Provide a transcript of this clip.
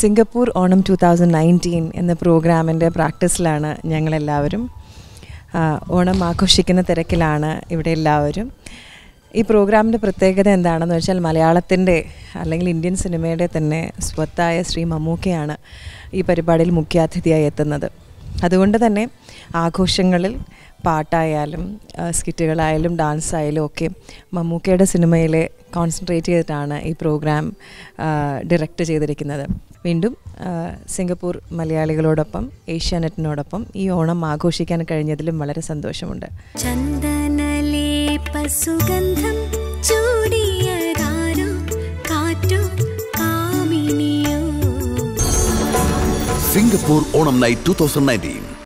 Singapore Onam two thousand nineteen എന്ന പ്രോഗ്രാമിൻ്റെ പ്രാക്ടീസിലാണ് ഞങ്ങളെല്ലാവരും ആ, ഓണം ആഘോഷിക്കുന്ന തിരക്കിലാണ് ഇവിടെ എല്ലാവരും ഈ പ്രോഗ്രാമിൻ്റെ പ്രത്യേകത എന്താണെന്ന് വെച്ചാൽ മലയാളത്തിൻ്റെ അല്ലെങ്കിൽ ഇന്ത്യൻ സിനിമയുടെ തന്നെ സ്വത്തായ ശ്രീ മമ്മൂക്കയാണ് ഈ പരിപാടിയിൽ മുഖ്യാതിഥിയായി എത്തുന്നത് അതുകൊണ്ട് തന്നെ ആഘോഷങ്ങളിൽ പാട്ടായാലും ആ, സ്കിറ്റുകളായാലും ഡാൻസ് ആയാലും ഒക്കെ മമ്മൂക്കയുടെ സിനിമയിൽ കോൺസെൻട്രേറ്റ് ചെയ്തിട്ടാണ് ഈ പ്രോഗ്രാം ഡയറക്റ്റ് ചെയ്തിരിക്കുന്നത് വീണ്ടും ആ, സിംഗപ്പൂർ മലയാളികളോടൊപ്പം ഏഷ്യാനെറ്റിനോടൊപ്പം ഈ ഓണം ആഘോഷിക്കാൻ കഴിഞ്ഞതിലും വളരെ സന്തോഷമുണ്ട് ചന്ദനലേപസുഗന്ധം ചൂടിയതാരോ കാറ്റോ കാമിനിയോ Singapore Onam night two thousand nineteen